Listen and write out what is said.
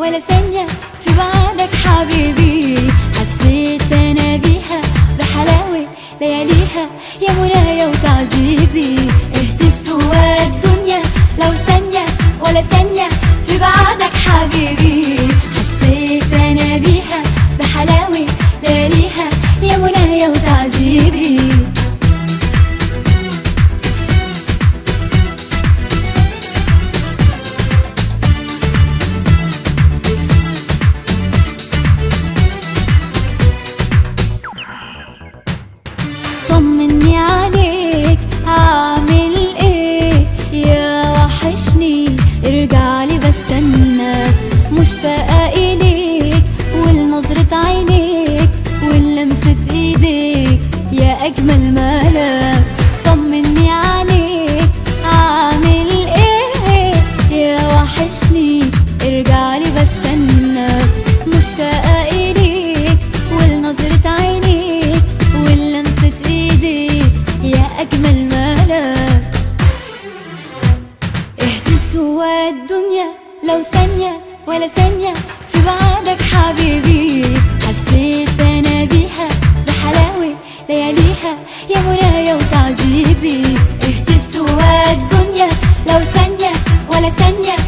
ولا ثانية في بعدك حبيبي حسيت أنا بيها بحلاوة لياليها يا منايا وتعذيبي اهدي سوى الدنيا لو ثانية ولا ثانية في بعدك حبيبي حسيت أنا بيها بحلاوة لياليها يا منايا وتعذيبي طمني عليك عامل ايه يا وحشني ارجع لي بستناك مشتاقة اليك ولنظرة عينيك ولمسة ايديك يا اجمل ملاك طمني عليك عامل ايه يا وحشني ارجع لي بستناك مشتاقة اليك ولنظرة عينيك ولمسة ايديك يا اجمل ملاك اهدي سوى الدنيا لو ثانية ولا ثانية في بعدك حبيبي حسيت انا بيها بحلاوة لياليها يا منايا وتعذيبي اهدي سوى الدنيا لو ثانية ولا ثانية